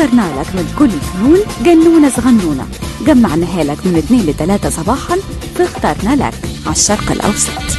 اخترنا لك من كل الفنون جنونة صغنونة جمعناها لك من 2 ل 3 صباحا فاخترنا لك على الشرق الأوسط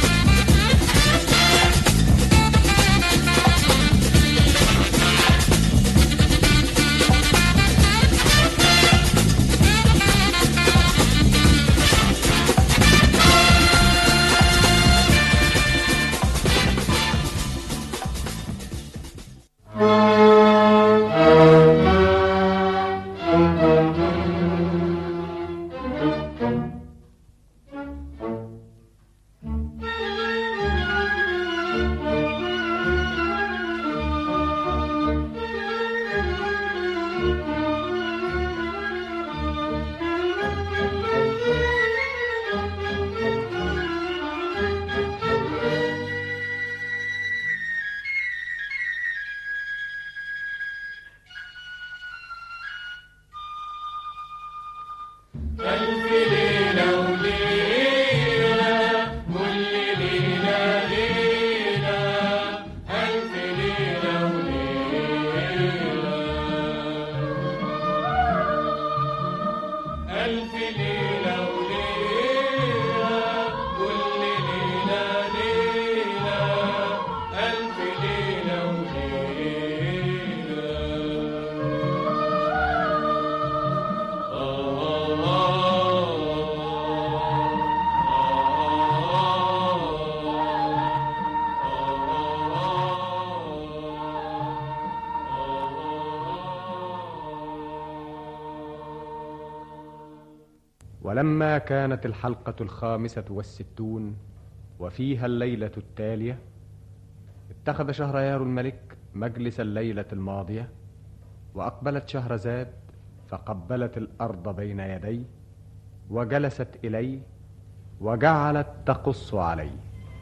ولما كانت الحلقة الخامسة والستون وفيها الليلة التالية اتخذ شهريار الملك مجلس الليلة الماضية وأقبلت شهرزاد فقبلت الأرض بين يديه وجلست إليه وجعلت تقص عليه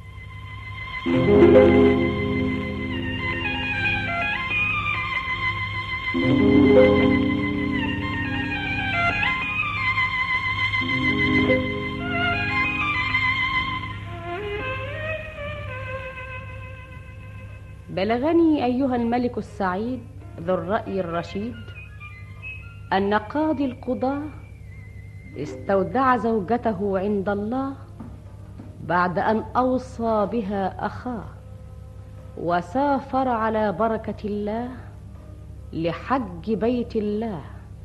بلغني أيها الملك السعيد ذو الرأي الرشيد أن قاضي القضاة استودع زوجته عند الله بعد أن أوصى بها أخاه وسافر على بركة الله لحج بيت الله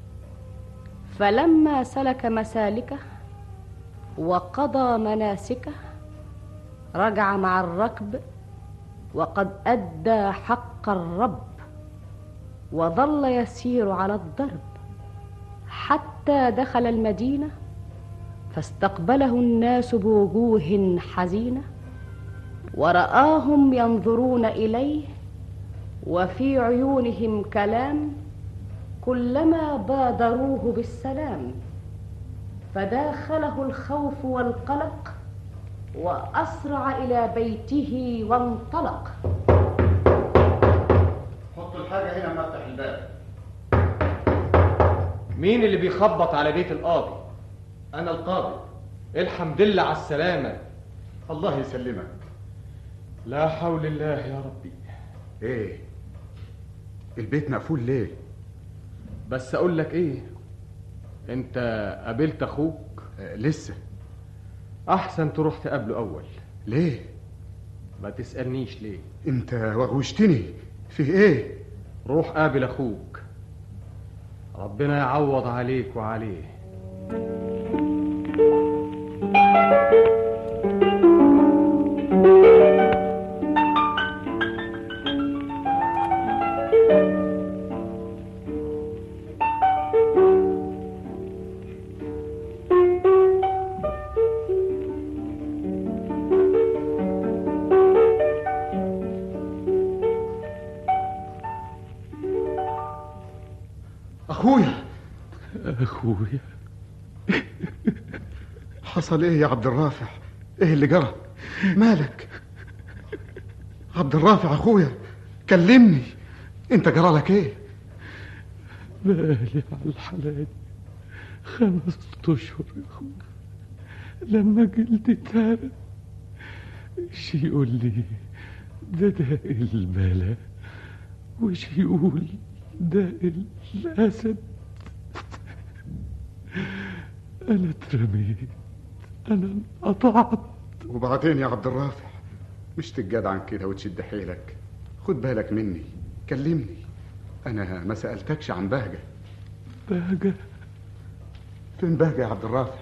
فلما سلك مسالكه وقضى مناسكه رجع مع الركب وقد أدى حق الرب وظل يسير على الضرب حتى دخل المدينة فاستقبله الناس بوجوه حزينة ورآهم ينظرون إليه وفي عيونهم كلام كلما بادروه بالسلام فداخله الخوف والقلق وأسرع إلى بيته وانطلق حط الحاجة هنا مفتح الباب مين اللي بيخبط على بيت القاضي أنا القاضي الحمد لله على السلامة الله يسلمك لا حول الله يا ربي إيه البيت مقفول ليه بس أقول لك إيه أنت قابلت أخوك آه لسه أحسن تروح تقابله أول ليه ما تسألنيش ليه انت وغوشتني في ايه روح قابل أخوك ربنا يعوض عليك وعليه اخويا أخويا حصل ايه يا عبد الرافع ايه اللي جرى مالك عبد الرافع اخويا كلمني انت جرى لك ايه بالي على الحالة دي خمس أشهر يا أخويا لما جلدي اتهرى شي يقول لي ده ده البلاء وش يقول ده الأسد أنا اترميت أنا انقطعت وبعدين يا عبد الرافع مش تتجدعن كده وتشد حيلك خد بالك مني كلمني انا ما سالتكش عن بهجه بهجة فين بهجه يا عبد الرافع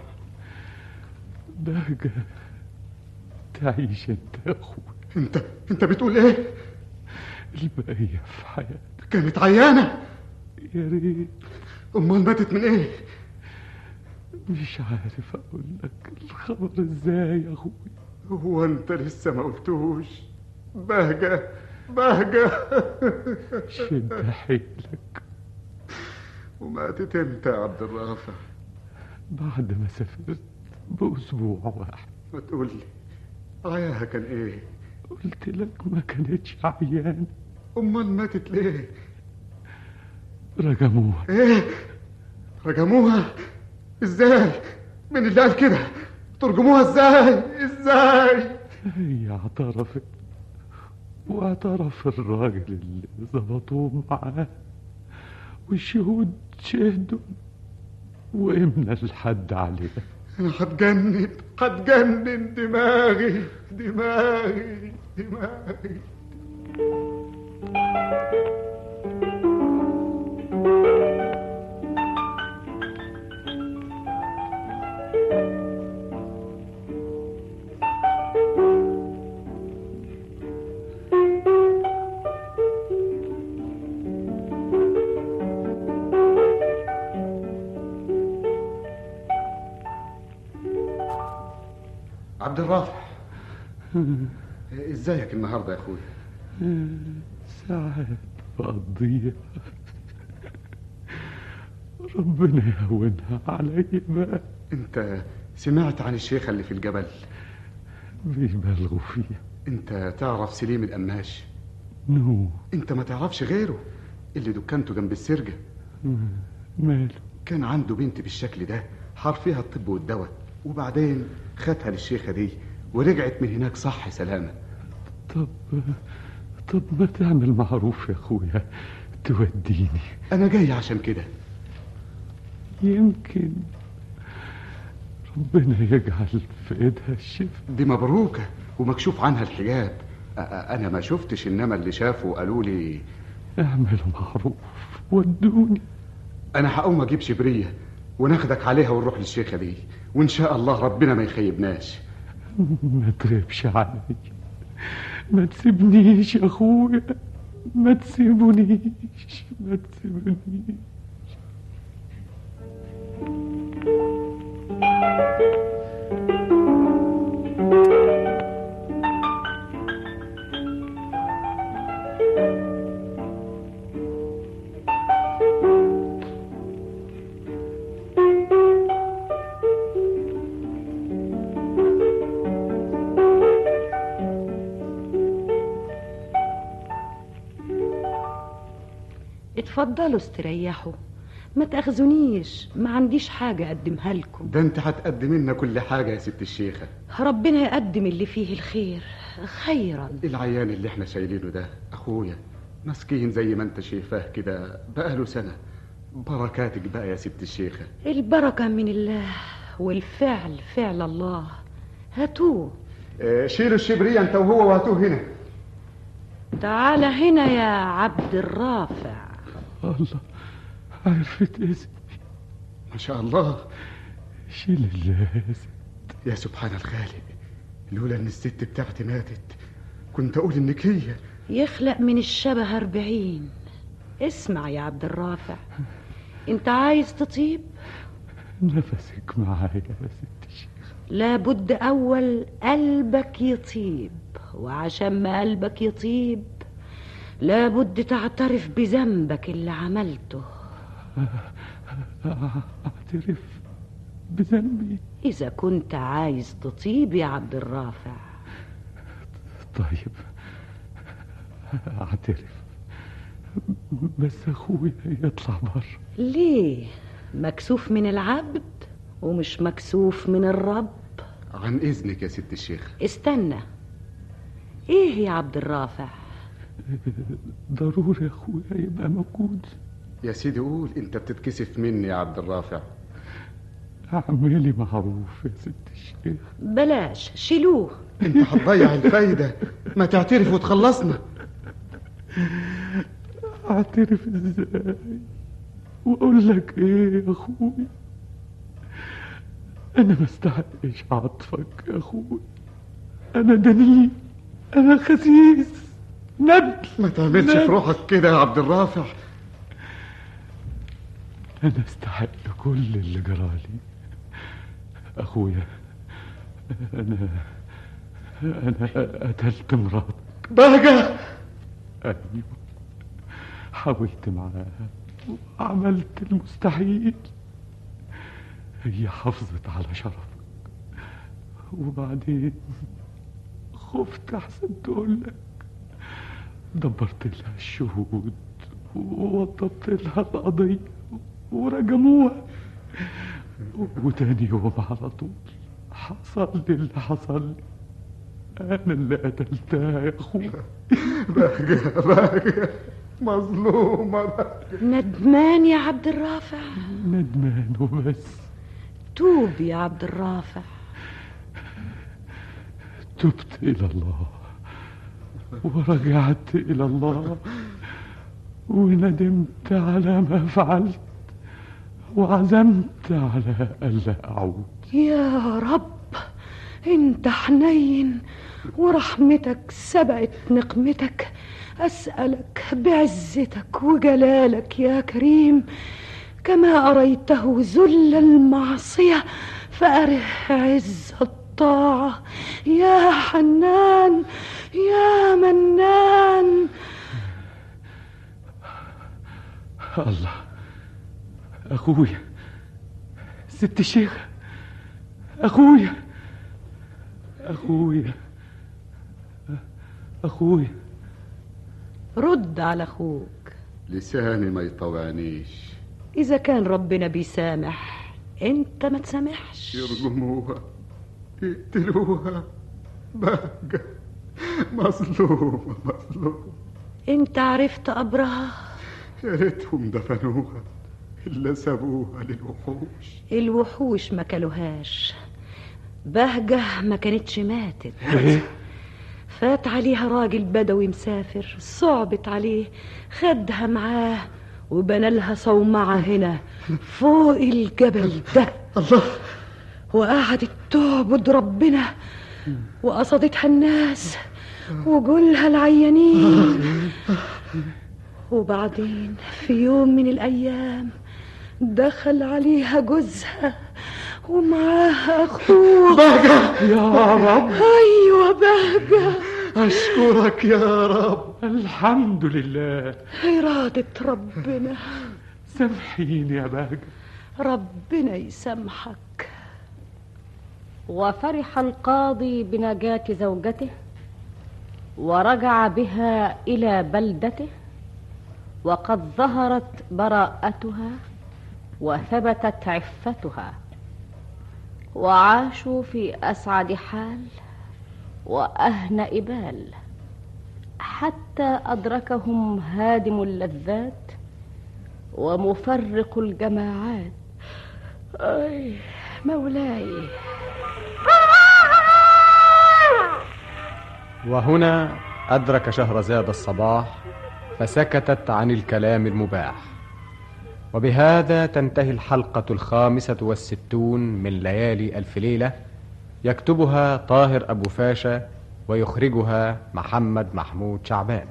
بهجة تعيش انت يا اخوي انت انت بتقول ايه البقية في حياتك كانت عيانه يا ريت امال ماتت من ايه مش عارف اقول لك الخبر ازاي يا اخوي هو انت لسه ما قلتوش بهجه بهجه شد حيلك وماتت امتى يا عبد الرافع بعد ما سافرت بأسبوع واحد ما تقول لي عياها كان ايه قلت لك ما كانتش عيانة امال ماتت ليه رجموها ايه رجموها ازاي من اللي قال كده ترجموها ازاي ازاي هي اعترفت واعترف الراجل اللي ظبطوه معاه والشهود شهدوا وإمنا الحد عليها انا هتجنن هتجنن دماغي دماغي دماغي عبد الرافع ازيك النهارده يا اخويا ساعات بقضيها ربنا يهونها علي بقى انت سمعت عن الشيخة اللي في الجبل بيبالغوا فيها انت تعرف سليم القماش نو انت ما تعرفش غيره اللي دكانته جنب السرجة ماله كان عنده بنت بالشكل ده حار فيها الطب والدواء وبعدين خدها للشيخة دي ورجعت من هناك صح سلامة طب طب ما تعمل معروف يا اخويا توديني انا جاي عشان كده يمكن ربنا يجعل في ايدها الشفاء دي مبروكة ومكشوف عنها الحجاب أ- أ- انا ما شفتش انما اللي شافوا قالوا لي اعملوا معروف ودوني انا هقوم اجيب شبرية وناخدك عليها ونروح للشيخة دي وان شاء الله ربنا ما يخيبناش ما تغيبش علي ما تسيبنيش يا اخويا ما تسيبونيش ما تسيبونيش اتفضلوا استريحوا ما تاخذونيش ما عنديش حاجة أقدمها لكم ده انت هتقدم لنا كل حاجة يا ست الشيخة ربنا يقدم اللي فيه الخير خيرا العيان اللي احنا شايلينه ده اخويا مسكين زي ما انت شايفاه كده بقاله سنة بركاتك بقى يا ست الشيخة البركة من الله والفعل فعل الله هاتوه اه شيلوا الشبرية انت وهو وهاتوه هنا تعال هنا يا عبد الرافع الله عرفت اسمي ما شاء الله شيل اللازم يا سبحان الخالق لولا ان الست بتاعتي ماتت كنت اقول انك هي يخلق من الشبه أربعين اسمع يا عبد الرافع انت عايز تطيب نفسك معايا يا ست الشيخ لابد أول قلبك يطيب وعشان ما قلبك يطيب لابد تعترف بذنبك اللي عملته اعترف بذنبي إذا كنت عايز تطيب يا عبد الرافع طيب اعترف بس اخويا يطلع بره ليه مكسوف من العبد ومش مكسوف من الرب عن اذنك يا ست الشيخ استنى ايه يا عبد الرافع ضروري اخويا يبقى موجود يا سيدي قول انت بتتكسف مني يا عبد الرافع اعملي معروف يا ست الشيخ بلاش شيلوه انت هتضيع الفايدة ما تعترف وتخلصنا اعترف ازاي واقول لك ايه يا اخوي انا ما استحقش عطفك يا اخوي انا دليل انا خسيس ندل ما تعملش في روحك كده يا عبد الرافع انا استحق كل اللي جرالي اخويا انا انا قتلت مراتك بهجة ايوه حاولت معاها وعملت المستحيل هي حافظت على شرفك وبعدين خفت احسن تقول لك دبرت لها الشهود ووضبت لها القضية ورجموها وتاني يوم على طول حصل لي اللي حصل لي انا اللي قتلتها يا اخويا بهجة بهجة مظلومة بهجة ندمان يا عبد الرافع ندمان وبس توب يا عبد الرافع تبت إلى الله ورجعت إلى الله وندمت على ما فعلت وعزمت على ألا أعود يا رب انت حنين ورحمتك سبقت نقمتك اسالك بعزتك وجلالك يا كريم كما اريته ذل المعصيه فاره عز الطاعه يا حنان يا منان الله أخويا ست الشيخ أخويا أخويا أخويا رد على اخوك لساني ما يطوعنيش اذا كان ربنا بيسامح انت ما تسامحش يرجموها يقتلوها بهجة مظلومة مظلومة انت عرفت قبرها يا ريتهم دفنوها إلا سابوها للوحوش الوحوش ما كلوهاش بهجة ما كانتش ماتت إيه؟ فات عليها راجل بدوي مسافر صعبت عليه خدها معاه وبنى لها صومعة هنا فوق الجبل ده الله وقعدت تعبد ربنا وقصدتها الناس وجولها العيانين وبعدين في يوم من الأيام دخل عليها جوزها ومعاها أخوه بهجة يا رب أيوة بهجة أشكرك يا رب الحمد لله إرادة ربنا سامحيني يا باجة ربنا يسامحك وفرح القاضي بنجاة زوجته ورجع بها إلى بلدته وقد ظهرت براءتها وثبتت عفتها وعاشوا في أسعد حال وأهنأ بال حتى أدركهم هادم اللذات ومفرق الجماعات أي مولاي وهنا أدرك شهرزاد الصباح فسكتت عن الكلام المباح وبهذا تنتهي الحلقة الخامسة والستون من ليالي ألف ليلة يكتبها طاهر أبو فاشا ويخرجها محمد محمود شعبان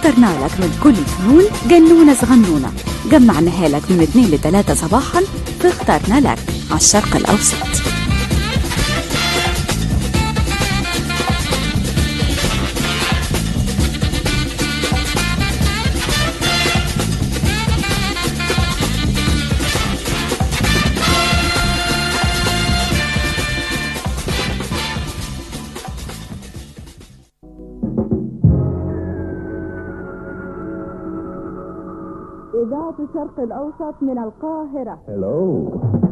اخترنا لك من كل الفنون جنونة صغنونة جمعناها لك من 2 ل 3 صباحا فاخترنا لك على الشرق الأوسط إذاعة الشرق الأوسط من القاهرة Hello.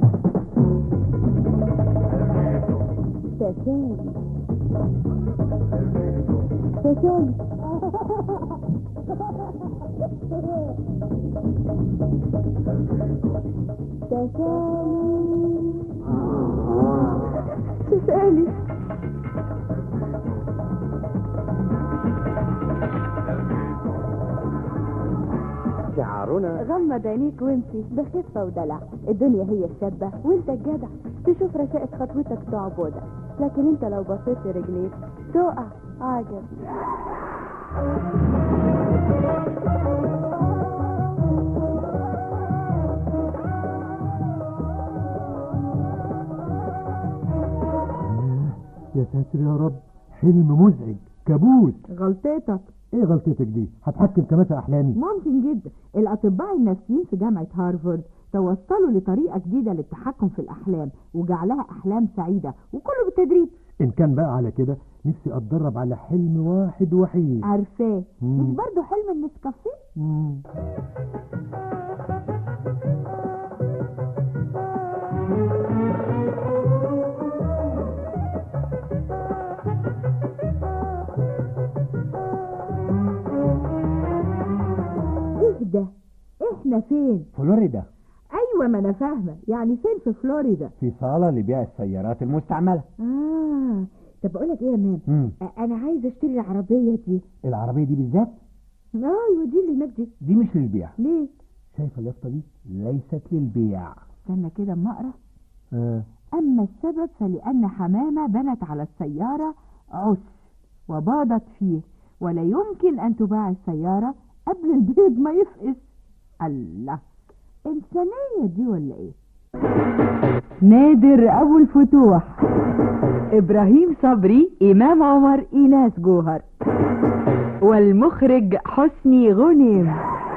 تسالي تسالي تسالي تسالي شعارنا غمض عينيك وامشي بخفة ودلع الدنيا هي الشابة وانت الجدع تشوف رشاقة خطوتك تعبدك لكن انت لو بصيت لرجليك تقع عجب يا ساتر يا رب حلم مزعج كابوس غلطتك ايه غلطتك دي هتحكم كمان في احلامي ممكن جدا الأطباء النفسيين في جامعة هارفارد توصلوا لطريقة جديدة للتحكم في الأحلام وجعلها أحلام سعيدة وكله بالتدريب ان كان بقى على كده نفسي اتدرب على حلم واحد وحيد عارفاه مم. مش برضو حلم النسكافيه مم. ايه ده احنا فين فلوريدا ايوه ما انا فاهمه يعني فين في فلوريدا في صالة لبيع السيارات المستعملة اه طب اقول لك ايه يا مان مم. أ- انا عايزه اشتري العربيه دي العربية دي بالذات ايوه دي اللي هناك دي دي مش للبيع ليه شايفة اليافطة دي ليست للبيع استنى كده اما اقرا آه. اما السبب فلان حمامه بنت على السياره عش وباضت فيه ولا يمكن ان تباع السياره قبل البيض ما يفقس الله انسانيه دي ولا ايه نادر ابو الفتوح ابراهيم صبري امام عمر ايناس جوهر والمخرج حسني غنيم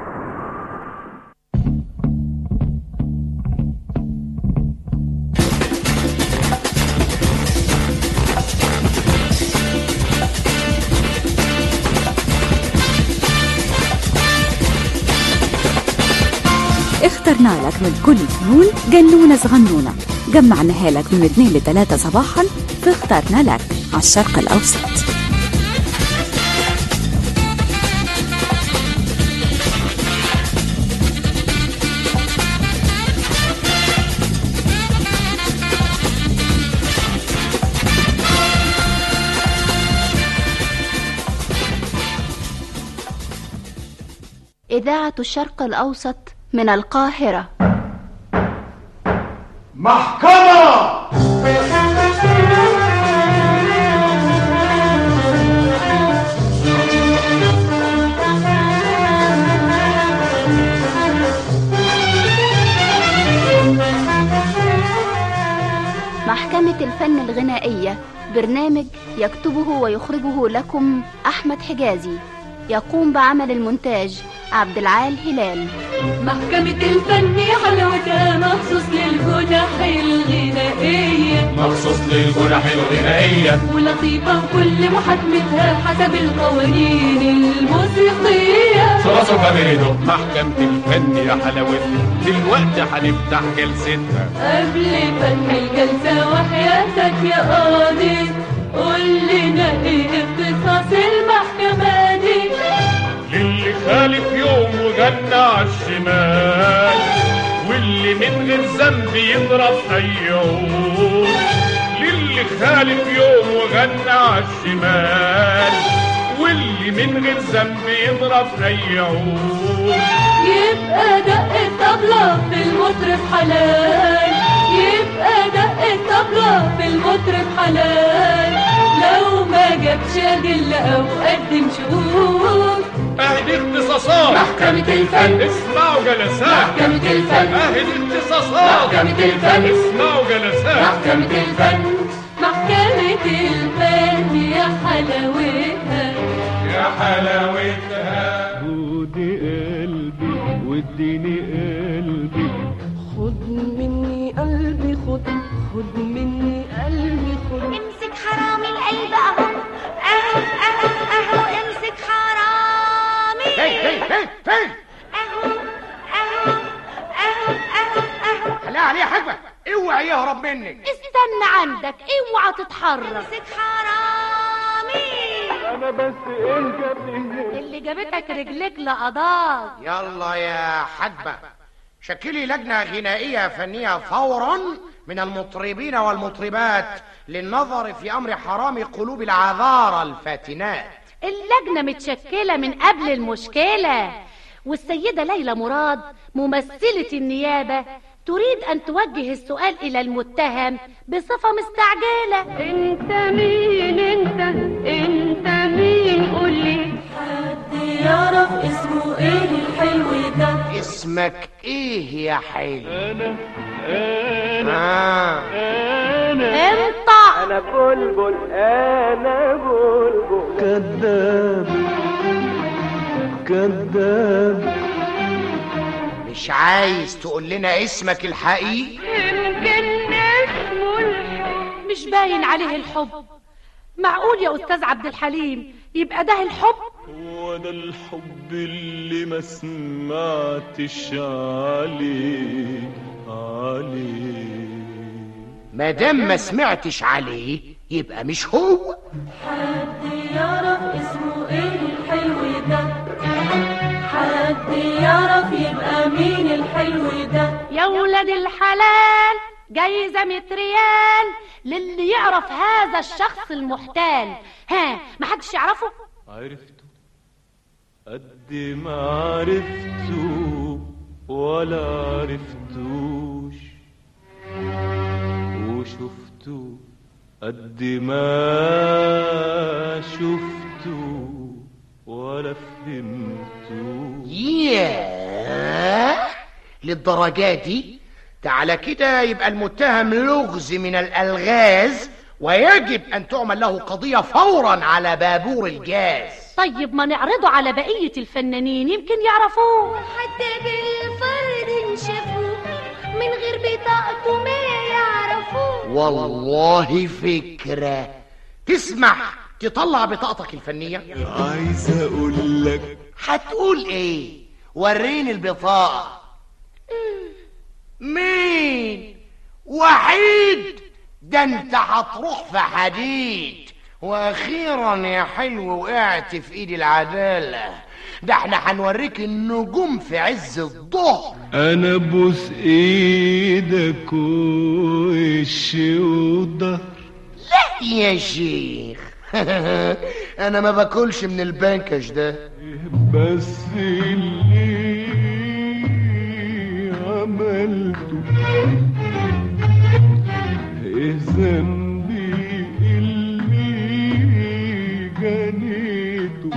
اخترنا لك من كل الفنون جنونة صغنونة جمعناها لك من 2 ل 3 صباحا فاخترنا لك على الشرق الأوسط إذاعة الشرق الأوسط من القاهرة محكمة محكمة الفن الغنائية برنامج يكتبه ويخرجه لكم أحمد حجازي يقوم بعمل المونتاج عبد العال هلال محكمة الفن حلاوتها مخصوص للجنح الغنائية مخصوص للجنح الغنائية ولطيفة كل محاكمتها حسب القوانين الموسيقية ثلاث كاميريدو محكمة الفن يا حلاوتها دلوقتي هنفتح جلستها قبل فتح الجلسة وحياتك يا قاضي قول لنا ايه اختصاص المحكمة دي للي خالف يوم وجنة عالشمال واللي من غير ذنب يضرب اي عود للي خالف يوم وجنة عالشمال واللي من غير ذنب يضرب اي عود يبقى دق الطبلة في المطرب حلال يبقى دق الطبلة في المطرب حلال لو ما جابش أدلة أو قدم شهود اهدي اختصاصات محكمة الفن اسمعوا جلسات محكمة الفن اهدي اختصاصات محكمة الفن اسمعوا جلسات محكمة الفن محكمة الفن يا حلاوتها يا حلاوتها خدي قلبي واديني قلبي خد مني قلبي خد خد مني قلبي خد امسك حرامي القلب اهو اهو اهو اهو امسك حرامي فين فين فين فين اهو اهو اهو اهو اهو خليها عليه يا حاجبه اوعي يهرب منك استنى عندك اوعى تتحرك امسك حرامي انا بس ايه جابني اللي جابتك رجلك لقضاك يلا يا حاجبه شكلي لجنه غنائيه فنيه فورا من المطربين والمطربات للنظر في امر حرام قلوب العذارى الفاتنات اللجنة متشكلة من قبل المشكلة والسيدة ليلى مراد ممثلة النيابة تريد أن توجه السؤال إلى المتهم بصفة مستعجلة انت مين انت انت مين قولي حد يعرف اسمه ايه الحلو ده اسمك ايه يا حلو انا انا آه. انا انت انا بلبل انا بلبل كذاب كذاب مش عايز تقول لنا اسمك الحقيقي يمكن اسمه الحب مش باين عليه الحب معقول يا أستاذ عبد الحليم يبقى ده الحب هو ده الحب اللي ما سمعتش عليه عليه ما دام ما سمعتش عليه يبقى مش هو حد يعرف اسمه ايه الحلو ده حد يعرف يبقى مين الحلو ده يا ولاد الحلال جايزة مية ريال للي يعرف هذا الشخص المحتال ها محدش يعرفه عرفته قد ما عرفته ولا عرفتوش وشفته قد ما شفته ولا فهمته ياه للدرجة دي تعالى كده يبقى المتهم لغز من الألغاز ويجب أن تعمل له قضية فورا على بابور الجاز طيب ما نعرضه على بقية الفنانين يمكن يعرفوه حتى بالفرد نشافوه من غير بطاقته ما يعرفوه والله فكرة تسمح تطلع بطاقتك الفنية عايز اقول لك هتقول ايه وريني البطاقة مين وحيد ده انت هتروح في حديد واخيرا يا حلو وقعت في ايد العدالة ده احنا هنوريك النجوم في عز الظهر انا بوس ايدك وش وضهر لا يا شيخ انا ما باكلش من البنكش ده بس اللي عملته ايه ذنبي اللي جنيته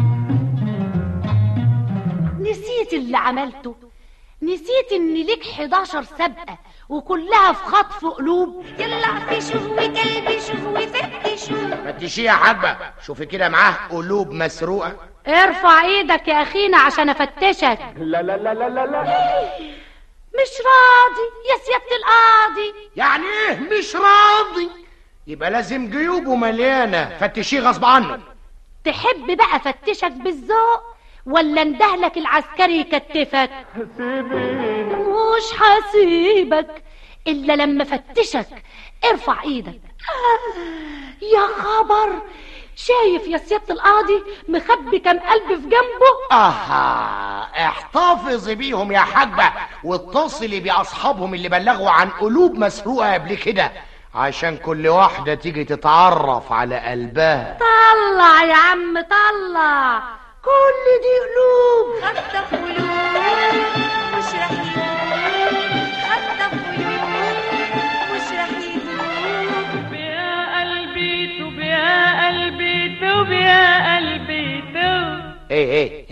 نسيت اللي عملته نسيت ان ليك 11 سابقة وكلها في خطف قلوب يلا فتشوا وقلبي شوف وفتشوا فتشيه يا حاجبة شوفي كده معاه قلوب مسروقة ارفع ايدك يا اخينا عشان افتشك لا لا لا لا لا لا مش راضي يا سيادة القاضي يعني ايه مش راضي يبقى لازم جيوبه مليانة فتشيه غصب عنه تحب بقى افتشك بالذوق ولا اندهلك العسكري يكتفك سيبيني مش هسيبك الا لما افتشك ارفع ايدك آه، يا خبر شايف يا سيادة القاضي مخبي كام قلب في جنبه اها احتفظي بيهم يا حاجبة واتصلي باصحابهم اللي بلغوا عن قلوب مسروقة قبل كده عشان كل واحدة تيجي تتعرف على قلبها طلع يا عم طلع كل دي قلوب خطف قلوب مش راح يدوب خطف قلوب مش راح يدوب توب يا قلبي توب يا قلبي توب يا قلبي توب ايه ايه ايه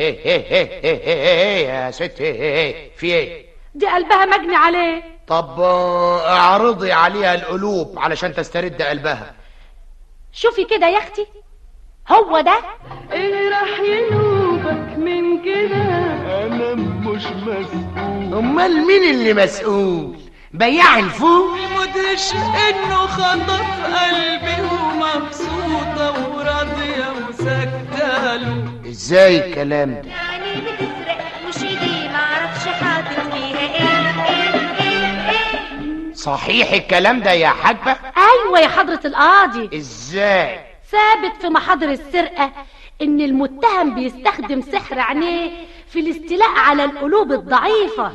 ايه ايه ايه ايه ايه يا ست ايه ايه في ايه دي قلبها مجني عليه طب آه، اعرضي عليها القلوب علشان تسترد قلبها شوفي كده يا اختي هو ده ايه راح ينوبك من كده انا مش مسؤول امال مين اللي مسؤول بياع الفول مدرش انه خطف قلبي ومبسوطة وراضية وساكتة له ازاي الكلام ده يعني بتسرق مش ايدي معرفش حاطط فيها ايه ايه ايه ايه صحيح الكلام ده يا حاجبة ايوه يا حضرة القاضي ازاي ثابت في محاضر السرقة ان المتهم بيستخدم سحر عينيه في الاستيلاء على القلوب الضعيفة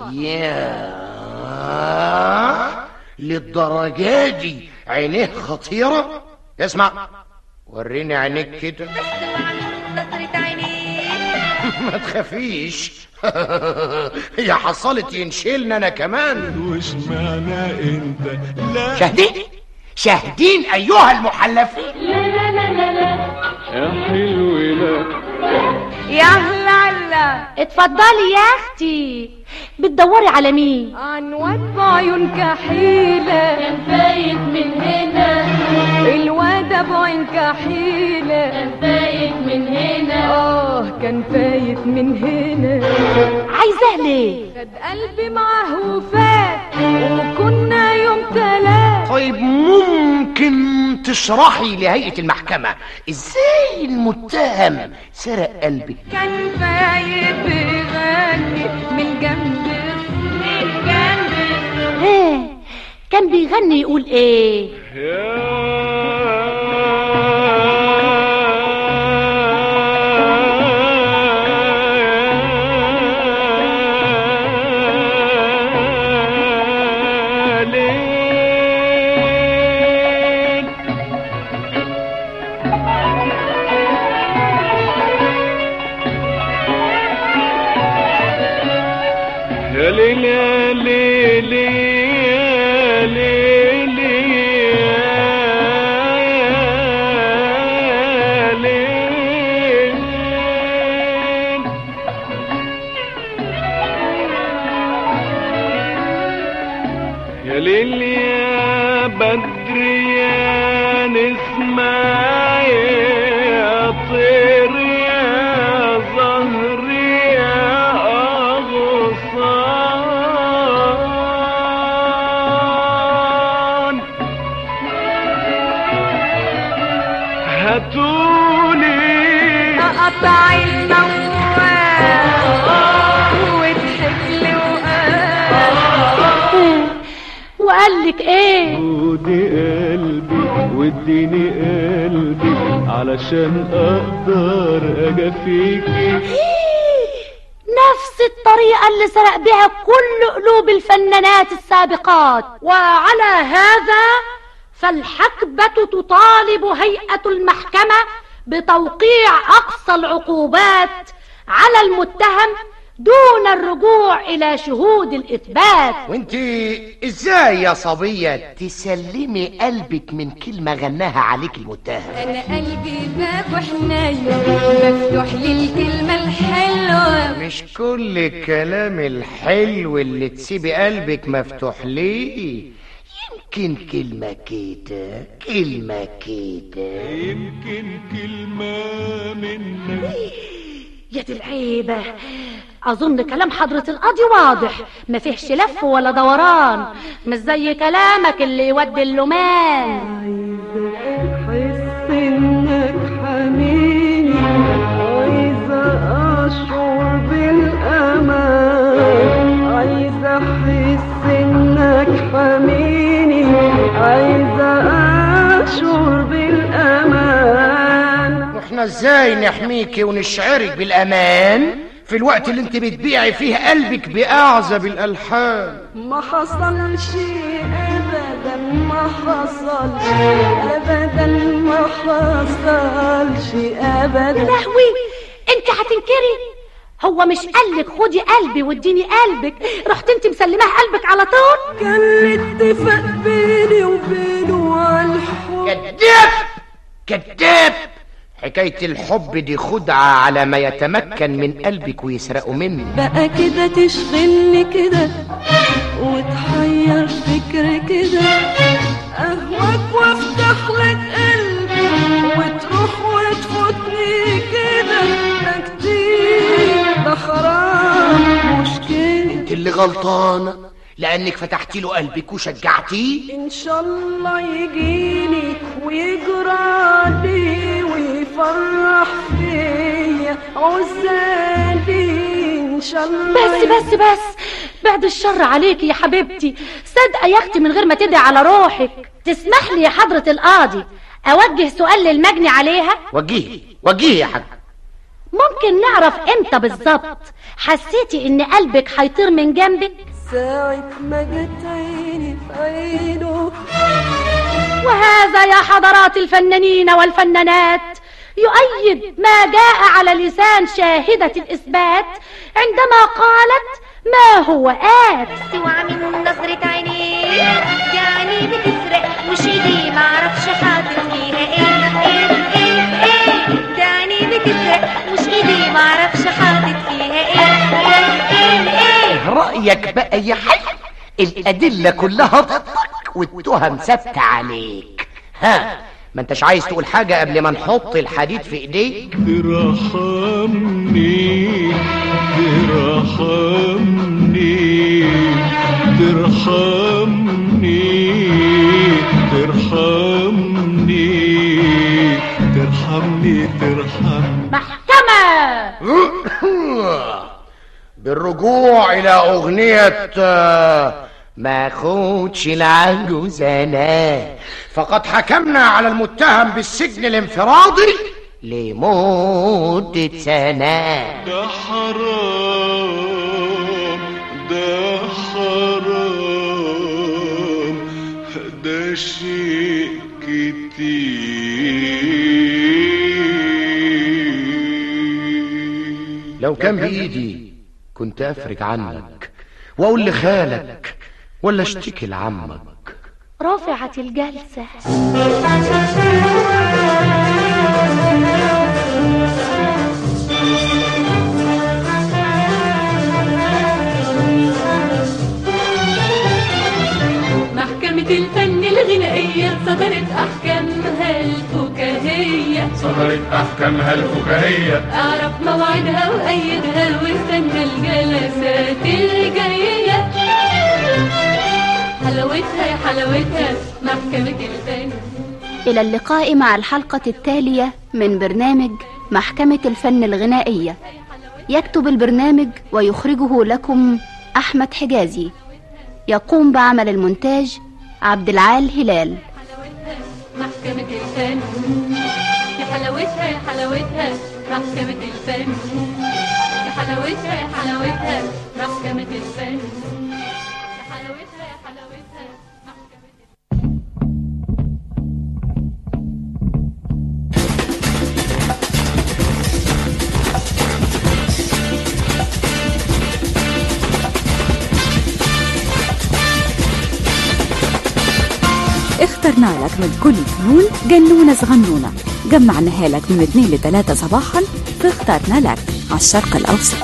يا للدرجة دي عينيه خطيرة اسمع وريني عينيك كده نظرة عينيك ما تخافيش يا حصلت ينشلنا انا كمان وش معنى انت لا شاهدين شاهدين ايها المحلفين لا لا لا لا لا يا حلو لا يا هلا هلا اتفضلي يا اختي بتدوري على مين عن واد بعيون كحيلة كان فايت من هنا الواد بعين كحيلة كان فايت من هنا اه كان فايت من هنا عايزاه ليه خد قلبي معاه وفات وكنا يوم تلات طيب ممكن تشرحي لهيئة المحكمة ازاي المتهم سرق قلبي كان فايت بيغني من جنب من جنب ايه كان بيغني يقول ايه يا ليل يا ليل يا ليل يا ليل يا ليل يا بدر يا نسمة يا طير يا زهر يا أغصان هاتوني قطع الموال وضحك لي وقال وقال لك ايه ودي قلبي واديني قلبي علشان اقدر اجافيكي نفس الطريقة اللي سرق بها كل قلوب الفنانات السابقات وعلى هذا فالحكبة تطالب هيئة المحكمة بتوقيع أقصى العقوبات على المتهم دون الرجوع إلى شهود الإثبات وانت ازاي يا صبية تسلمي قلبك من كلمة غناها عليك المتهم انا قلبي باب وحنين مفتوح للكلمة الحلوة مش كل الكلام الحلو اللي تسيبي قلبك مفتوح ليه يمكن كلمة كده كلمة كده يمكن كلمة منك يا دي العيبة أظن كلام حضرة القاضي واضح ما فيهش لف ولا دوران مش زي كلامك اللي يودي اللومان احس انك حنيني عايزة اشعر بالامان عايزة احس انك حنيني عايزة اشعر بالامان واحنا ازاي نحميكي ونشعرك بالامان في الوقت اللي انت بتبيعي فيه قلبك باعزب الالحان ما حصلش ابدا ما حصلش ابدا ما حصلش ابدا لهوي انت هتنكري هو مش قالك خدي قلبي واديني قلبك رحت انت مسلماه قلبك على طول كان الاتفاق بيني وبينه على الحب كذاب كذاب حكاية الحب دي خدعة على ما يتمكن من قلبك ويسرقه منك بقى كده تشغلني كده وتحير فكري كده اهواك وافتح لك قلبي وتروح وتفوتني كده ده كتير ده حرام مش كده انت اللي غلطانة لانك فتحتي له قلبك وشجعتيه ان شاء الله يجيني ويجرالي ويفرح فيا عزالي ان شاء الله بس بس بس بعد الشر عليكي يا حبيبتي صدقة يا اختي من غير ما تدعي على روحك تسمح لي يا حضرة القاضي اوجه سؤال للمجني عليها وجيه وجيه يا حاج ممكن نعرف امتى بالظبط حسيتي ان قلبك هيطير من جنبك ساعة ما جت عيني في عينه وهذا يا حضرات الفنانين والفنانات يؤيد ما جاء على لسان شاهدة الإثبات عندما قالت ما هو آت سوى من نظرة عينيك يعني بتسرق مش ايدي معرفش حاطط فيها ايه ايه ايه ايه يعني بتسرق مش ايدي معرفش حاطط فيها ايه ايه ايه ايه رأيك بقى يا حي الأدلة كلها ضدك والتهم ثابتة عليك ها ما انتش عايز تقول حاجة قبل ما نحط الحديد في ايديك ترحمني ترحمني ترحمني ترحمني ترحمني ترحمني محكمة بالرجوع إلى أغنية آه، ما خدش العجوز أنا فقد حكمنا على المتهم بالسجن الانفرادي لمدة سنة ده حرام ده حرام ده شيء كتير لو كان بإيدي كنت أفرج عنك وأقول لخالك ولا اشتكي لعمك رفعت الجلسة محكمة الفن الغنائية صدرت أحكامها الفكاهية صدرت أحكامها الفكاهية أعرف موعدها وأيدها واستنى الجلسات الجاية حلاوتها يا حلاوتها محكمة الفن إلى اللقاء مع الحلقة التالية من برنامج محكمة الفن الغنائية يكتب البرنامج ويخرجه لكم أحمد حجازي يقوم بعمل المونتاج عبد العال هلال محكمة الفن يا حلاوتها يا حلاوتها محكمة الفن يا حلاوتها يا حلاوتها محكمة الفن يا حلاوتها يا حلاوتها محكمة اخترنا لك من كل الفنون جنونة صغنونة جمعناها لك من 2 ل 3 صباحا فاخترنا لك على الشرق الأوسط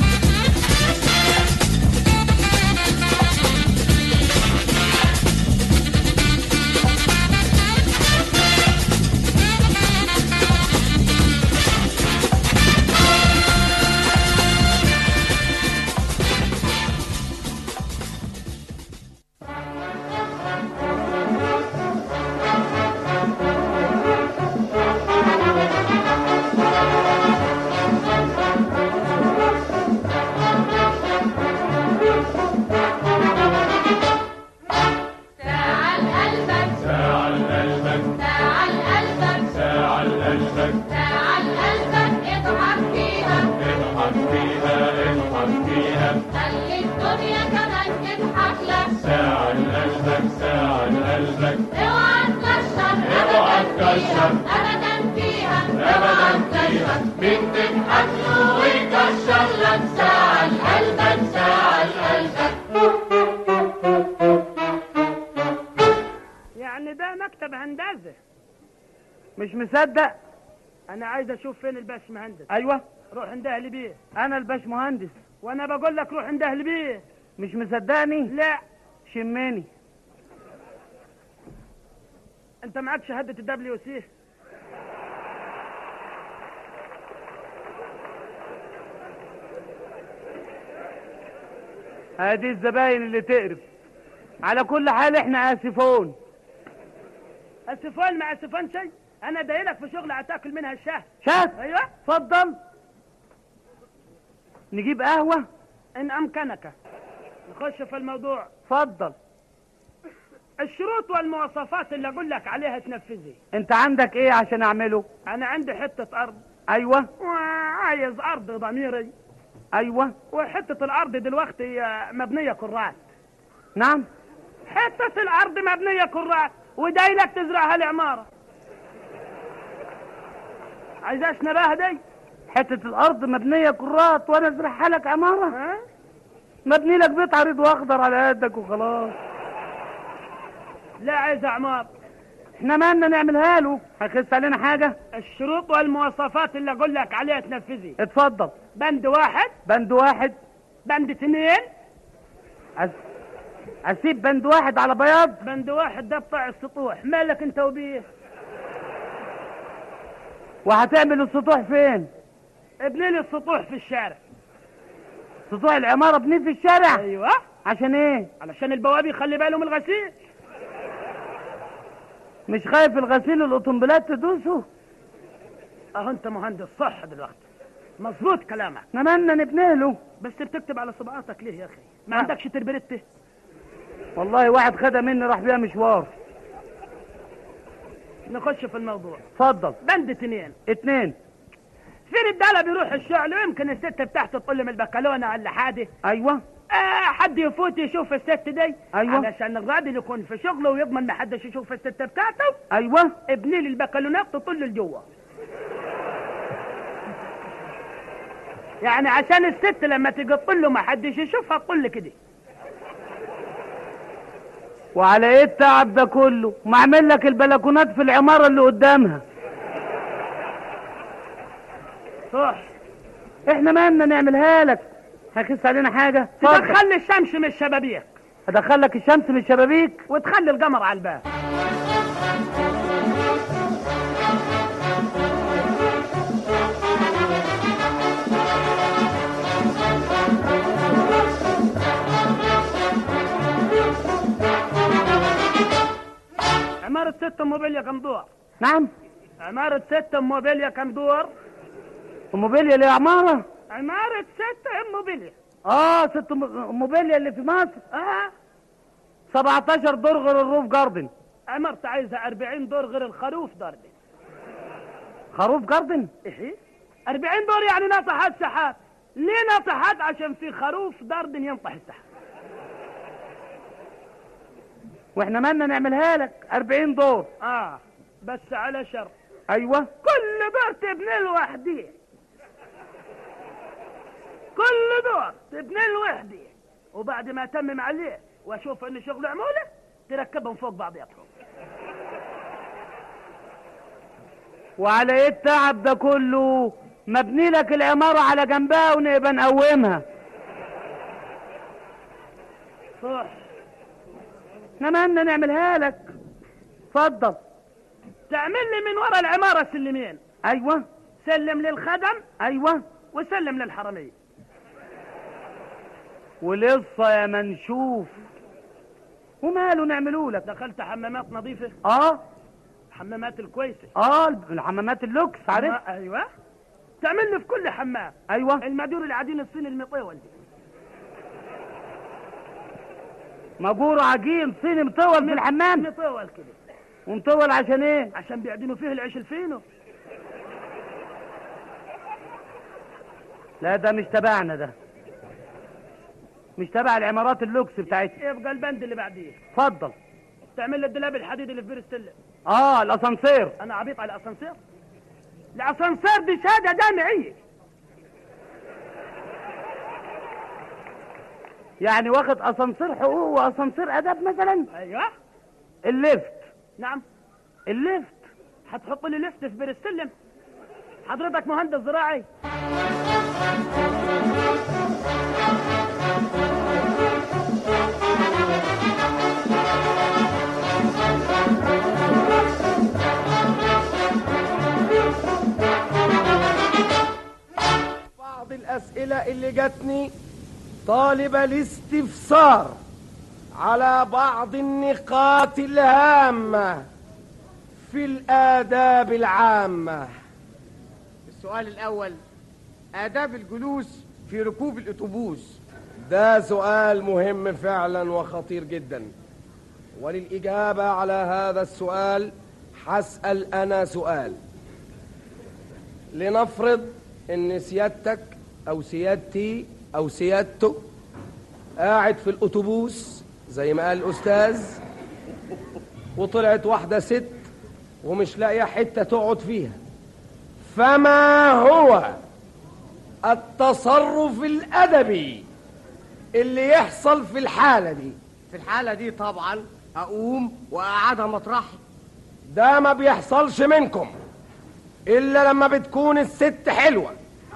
تعال قلبك ساعة لقلبك تعال قلبك ساعة لقلبك تعال قلبك اضحك فيها اضحك فيها اضحك فيها خلي الدنيا كمان تضحك لك ساعة لقلبك ساعة لقلبك اوعى تكشر اوعى ابدا تكشر. فيها ابدا فيها ابدا فيها مين تضحك له ويكشر لك ساعة لقلبك ساعة لقلبك يعني ده مكتب هندسة مش مصدق انا عايز اشوف فين الباش مهندس ايوه روح انده لي بيه انا الباش مهندس وانا بقول لك روح انده لي بيه مش مصدقني لا شماني انت معاك شهاده الدبليو سي هذه الزباين اللي تقرف على كل حال احنا اسفون اسفون مع اسفون شيء انا دايلك في شغل هتاكل منها الشهر شاف ايوه اتفضل نجيب قهوه ان امكنك نخش في الموضوع اتفضل الشروط والمواصفات اللي اقول لك عليها تنفذي انت عندك ايه عشان اعمله انا عندي حته ارض ايوه وعايز ارض ضميري ايوه وحته الارض دلوقتي آه، مبنيه كرات نعم حته الارض مبنيه كرات ودايلك تزرعها العماره عايزاش نباها دي حته الارض مبنيه كرات وانا ازرعها لك عماره ها مبني لك بيت عريض واخضر على قدك وخلاص لا عايز عمار احنا مالنا نعملها له هيخس علينا حاجه الشروط والمواصفات اللي اقول لك عليها تنفذي اتفضل بند واحد بند واحد بند اثنين أس... اسيب بند واحد على بياض بند واحد ده بتاع السطوح مالك انت وبيه وهتعمل السطوح فين ابني لي السطوح في الشارع سطوح العماره بنيه في الشارع ايوه عشان ايه علشان البوابي يخلي باله من الغسيل مش خايف الغسيل الاوتومبيلات تدوسه اهو انت مهندس صح دلوقتي مظبوط كلامك احنا مالنا نبني له بس بتكتب على صباعاتك ليه يا اخي ما عندكش تربرته والله واحد خدها مني راح بيها مشوار نخش في الموضوع اتفضل بند اثنين اتنين في رجاله بيروح الشغل ويمكن الست بتاعته تطل من البكالونه ولا حاجه ايوه آه حد يفوت يشوف الست دي أيوة. علشان الراجل يكون في شغله ويضمن ما حدش يشوف الست بتاعته ايوه ابني لي البكالونات تطل لجوه يعني عشان الست لما تيجي تطل له ما حدش يشوفها تطل كده وعلى ايه التعب ده كله ما اعمل لك البلكونات في العماره اللي قدامها صح احنا مالنا نعملها لك هيخس علينا حاجه اتفضل. تدخل الشمس من الشبابيك ادخل لك الشمس من الشبابيك وتخلي القمر على الباب عمارة ست موبيليا كم دور؟ نعم عمارة ست موبيليا كم دور؟ موبيليا للعماره عمارة ست موبيليا اه ست م- موبيليا اللي في مصر اه 17 دور غير الروف جاردن عمارة عايزة 40 دور غير الخروف داردن خروف جاردن ايه 40 دور يعني ناطحات سحاب ليه ناطحات عشان في خروف داردن ينطح السحاب واحنا مالنا نعملها لك 40 دور اه بس على شرط ايوه كل دور تبني لوحده كل دور تبني لوحده وبعد ما اتمم عليه واشوف ان شغل عموله تركبهم فوق بعضياتهم وعلى ايه التعب ده كله مبني لك العماره على جنبها ونبقى نقومها صح احنا مالنا نعملها لك اتفضل تعمل لي من ورا العمارة سلمين ايوه سلم للخدم ايوه وسلم للحرمية ولسه يا منشوف وماله نعملوا لك دخلت حمامات نظيفة اه حمامات الكويسة اه الحمامات اللوكس عارف آه، ايوه تعمل لي في كل حمام ايوه المدور العدين الصيني المطول دي مجور عجين صيني مطول في الحمام مطول كده ومطول عشان ايه عشان بيعدنوا فيه العيش الفينو لا ده مش تبعنا ده مش تبع العمارات اللوكس بتاعتنا يبقى البند اللي بعديه اتفضل تعمل لي الدولاب الحديد اللي في بير السلم اه الاسانسير انا عبيط على الاسانسير الاسانسير دي شهاده جامعيه يعني واخد اسانسير حقوق واسانسير اداب مثلا ايوه الليفت نعم الليفت هتحط لي لفت في بير السلم حضرتك مهندس زراعي بعض الأسئلة اللي جاتني طالبة الاستفسار على بعض النقاط الهامة في الآداب العامة السؤال الأول آداب الجلوس في ركوب الأتوبوس ده سؤال مهم فعلا وخطير جدا وللإجابة على هذا السؤال هسأل أنا سؤال لنفرض إن سيادتك أو سيادتي أو سيادته قاعد في الأتوبوس زي ما قال الأستاذ وطلعت واحدة ست ومش لاقية حتة تقعد فيها فما هو التصرف الأدبي اللي يحصل في الحالة دي في الحالة دي طبعا أقوم وأقعدها مطرحي ده ما بيحصلش منكم إلا لما بتكون الست حلوة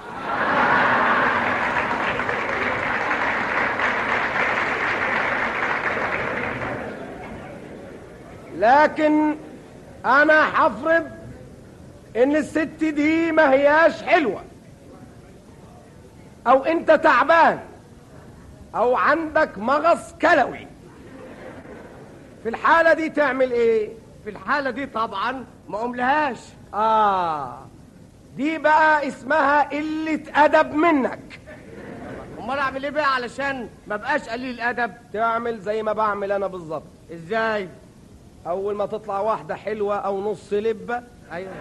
لكن أنا هفرض إن الست دي ما هياش حلوة أو أنت تعبان أو عندك مغص كلوي في الحالة دي تعمل إيه؟ في الحالة دي طبعا ما أقوملهاش آه دي بقى اسمها قلة أدب منك أمال أعمل إيه بقى علشان ما بقاش قليل الأدب تعمل زي ما بعمل أنا بالظبط إزاي؟ أول ما تطلع واحدة حلوة أو نص لبة أيوه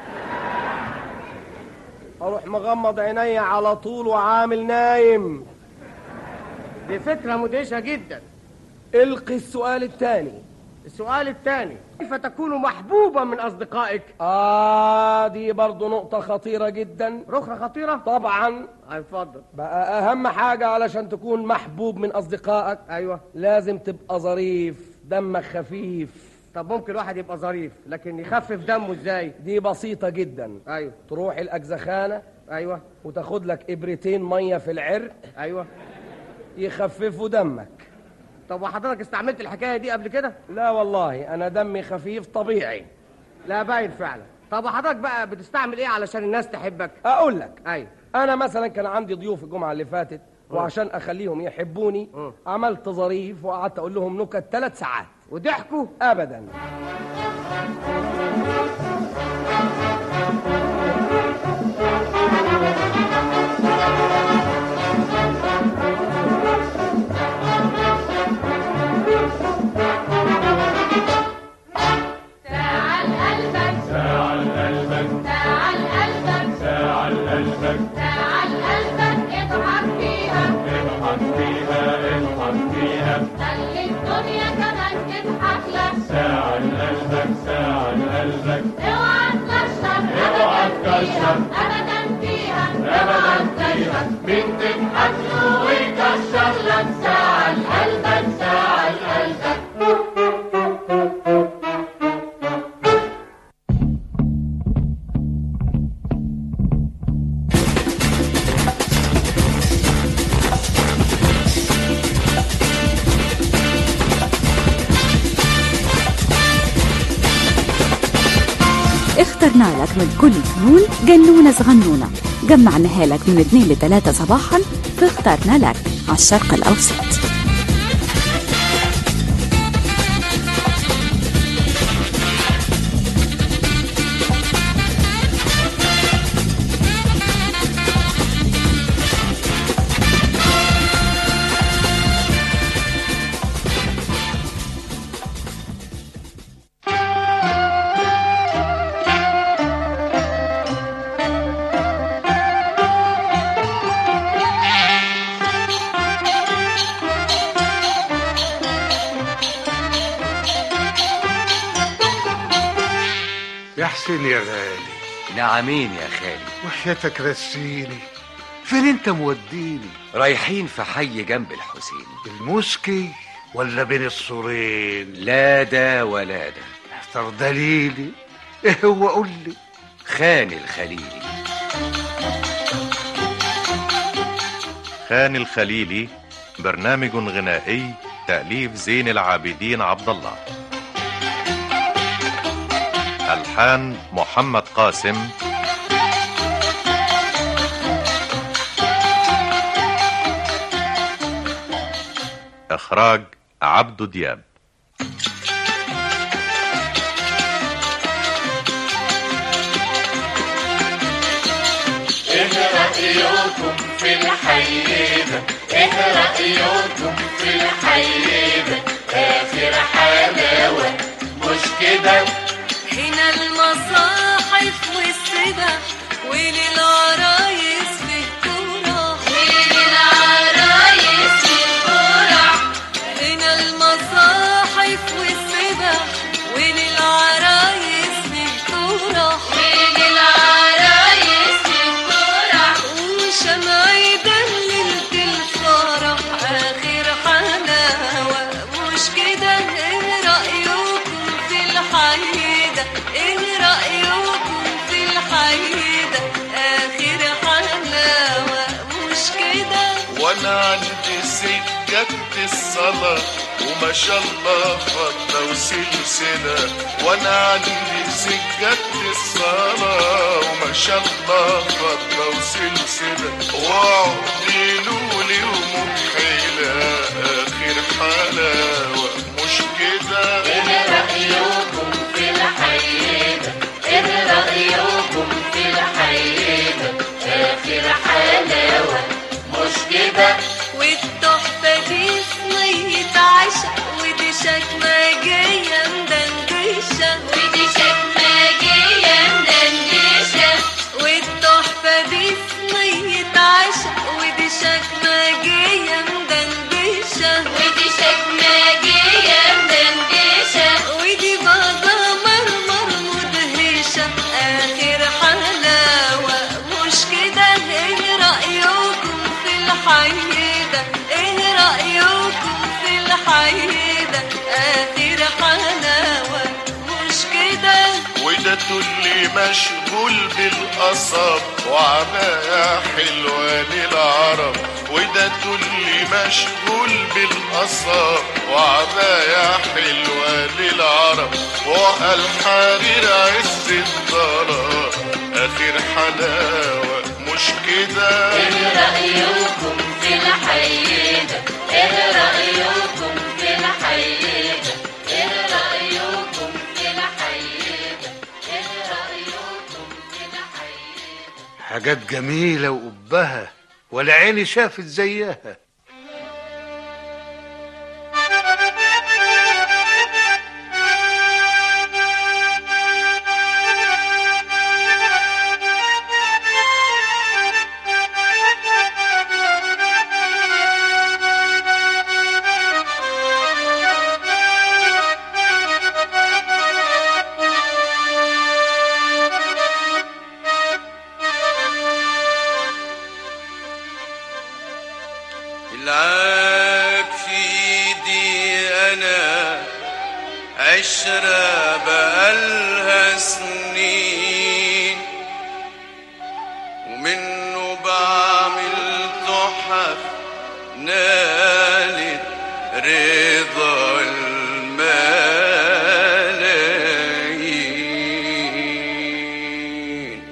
أروح مغمض عيني على طول وعامل نايم دي فكرة مدهشة جدا القي السؤال الثاني السؤال الثاني كيف تكون محبوبا من أصدقائك؟ آه دي برضو نقطة خطيرة جدا رخرة خطيرة؟ طبعا اتفضل بقى أهم حاجة علشان تكون محبوب من أصدقائك أيوه لازم تبقى ظريف دمك خفيف طب ممكن واحد يبقى ظريف لكن يخفف دمه ازاي دي بسيطة جدا ايوه تروح الأجزخانة ايوه وتاخد لك إبرتين مية في العرق ايوه يخففوا دمك طب وحضرتك استعملت الحكاية دي قبل كده لا والله أنا دمي خفيف طبيعي لا باين فعلا طب وحضرتك بقى بتستعمل ايه علشان الناس تحبك أقول لك ايوه أنا مثلا كان عندي ضيوف الجمعة اللي فاتت وعشان أخليهم يحبوني عملت ظريف وقعدت أقول لهم نكت ثلاث ساعات وضحكوا أبدا تعال قلبك تعال قلبك تعال قلبك تعال قلبك تعال قلبك اضحك فيها اضحك فيها اضحك فيها خلي الدنيا كمان تضحك لك تعال قلبك تعال قلبك اوعى تكشر اوعى ابدا تكشر. فيها ابدا فيها أبداً اوعى فيها. تكشر مين تضحك له ويكشر لك تعال قلبك تعال قلبك اخترنا لك من كل فنون جنونة صغنونة جمعناها لك من 2 ل 3 صباحا فاخترنا لك على الشرق الأوسط يا حسين يا غالي نعمين يا خالي وحياتك رسيني فين انت موديني رايحين في حي جنب الحسين المسكي ولا بين السورين لا ده ولا ده اختار دليلي ايه هو قول لي خان الخليلي خان الخليلي برنامج غنائي تأليف زين العابدين عبد الله ألحان محمد قاسم إخراج عبدو دياب ايه رأيكم في الحيدة ايه رأيكم في الحيدة اخر حلاوة مش كده هنا المصاحف والسبع وللعرايس في الكورة وللعرايس في الكورة هنا المصاحف والسبع وللعرايس في الكورة وللعرايس في الكورة وشمع يدلل الفرح آخر حلاوة مش كده ايه رأيكم في الحيدة ايه رأيكم في الحيدة آخر حلاوة مش كده وانا عندي سجادة الصلاة وما شاء الله فضة وسلسلة وانا عندي سجادة الصلاة وما شاء الله فضة وسلسلة وعقدي لولي ومكحلة اخر حلاوة مش كده ايه رأيكم في الحيدة ايه رأيكم في الحيدة اخر حلاوة مش كده والتحفة دي صينية عشا ودي شكمجية مدندشة ودي شكمجية مدندشة والتحفة دي صينية عشا ودي شكمجية مدندشة ودي شكمجية مدندشة ودي بابا مرمر مدهشة آخر حلاوة مش كده ايه رأيكم في الحيدة ايه رأيكم في الحيدة آخر حلاوة مش كده وده تقولي مشغول بالقصب وعباية حلوة للعرب وده تقولي مشغول بالقصب وعباية حلوة للعرب والحرير عز الضرب آخر حلاوة مش كده ايه رأيكم في الحيدة ايه رأيكم في الحيدة ايه رأيكم في الحيدة ايه رأيكم في الحيدة حاجات جميلة وقبها ولا عيني شافت زيها العاك في ايدي انا عشرة بقالها سنين ومنه بعمل تحف نالت رضا الملايين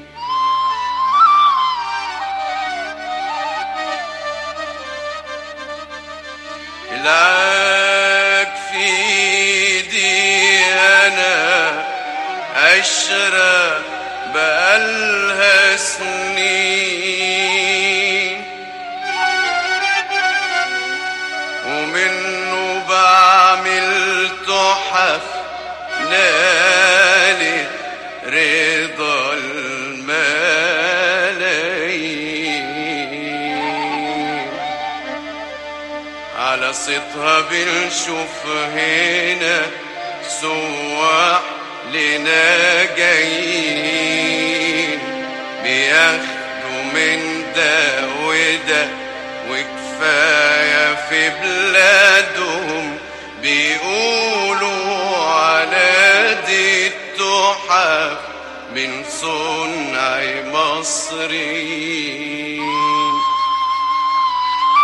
العاك في ايدي انا عشرة بقالها سنين ومنه بعمل تحف نالت رضا الملايين على صيتها بنشوف هنا سواح لنا جايين بياخدوا من ده وده وكفاية في بلادهم بيقولوا على دي التحف من صنع مصريين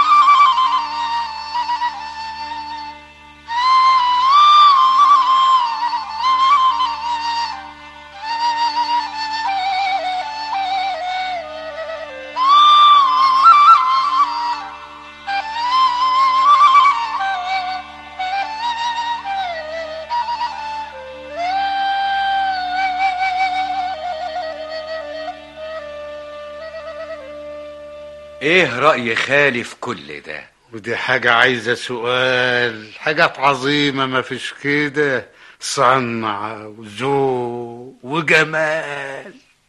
ايه رأي خالي في كل ده ودي حاجة عايزة سؤال حاجات عظيمة ما فيش كده صنعة وذوق وجمال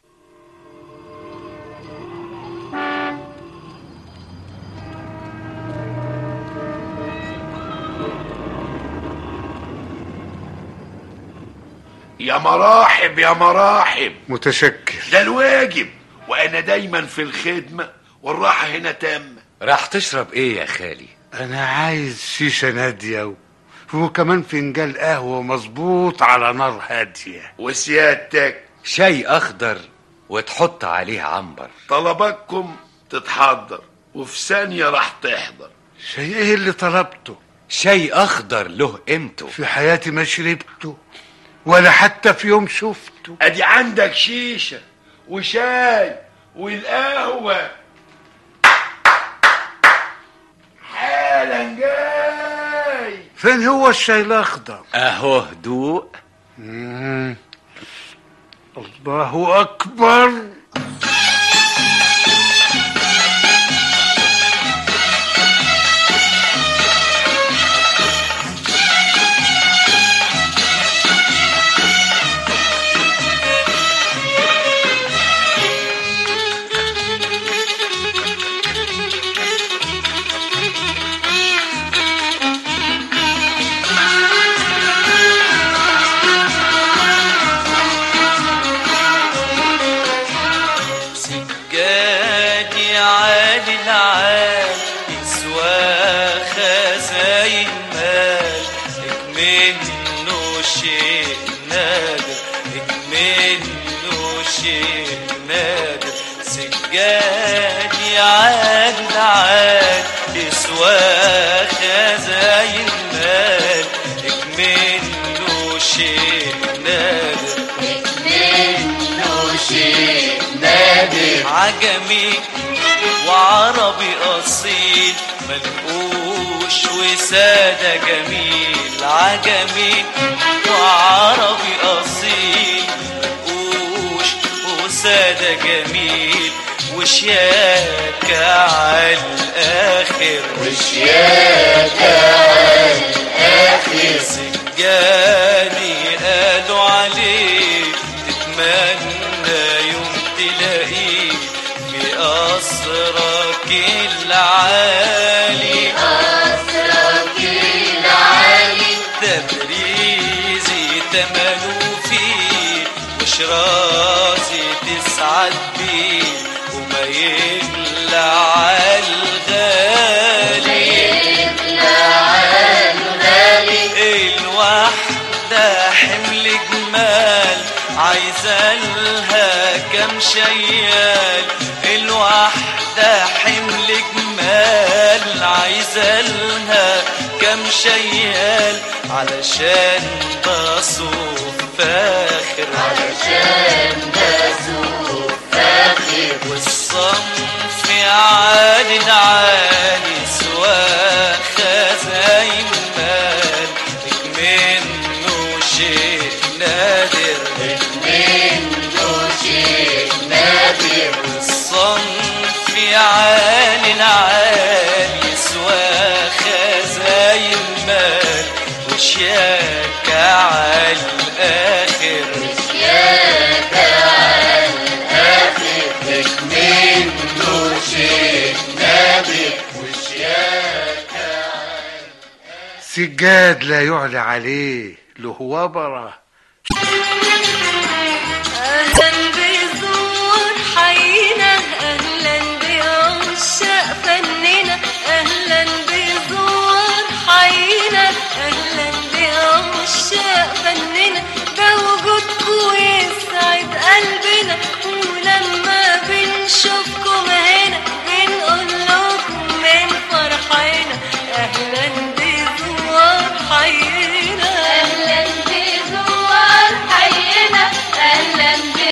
يا مراحب يا مراحب متشكر ده الواجب وانا دايما في الخدمة والراحة هنا تامة راح تشرب ايه يا خالي أنا عايز شيشة نادية و... وكمان فنجان قهوة مظبوط على نار هادية وسيادتك شاي اخضر وتحط عليه عنبر طلباتكم تتحضر وفي ثانية راح تحضر شاي ايه اللي طلبته شاي اخضر له قيمته في حياتي ما شربته ولا حتى في يوم شفته ادي عندك شيشة وشاي والقهوة حالا جاي فين هو الشاي الاخضر اهو هدوء مم. الله اكبر سجادي عالي العال يسوى خزاين مال منه شيء نادر منه شيء نادر سجادي عالي العال يسوى خزاين مال منه شيء نادر منه شيء نادر عجمي وعربي أصيل منقوش وسادة جميل عجمي وعربي أصيل منقوش وسادة جميل وشياكة على الآخر وشياكة على الآخر سجاني قالوا عليه تتمنى يوم تلاقيه في قصرك العالي قصرك العالي تبريزي تملوا فيه وشرازي تسعد بيه وما يغلى عالغالي الواحدة حمل جمال عايزة لها كم شيال الواحدة حمل جمال عايزة لها كم شيال علشان بصوف فاخر علشان بصوف فاخر والصنف عالي العالي سوا خزاين مال منه شيء نادر منه شيء نادر والصنف عالي العالي سوا خزاين مال وشياكة على الآخر وشياكة على الآخر منه شيء نادر وشياكة سجاد لا يعلى عليه له وبره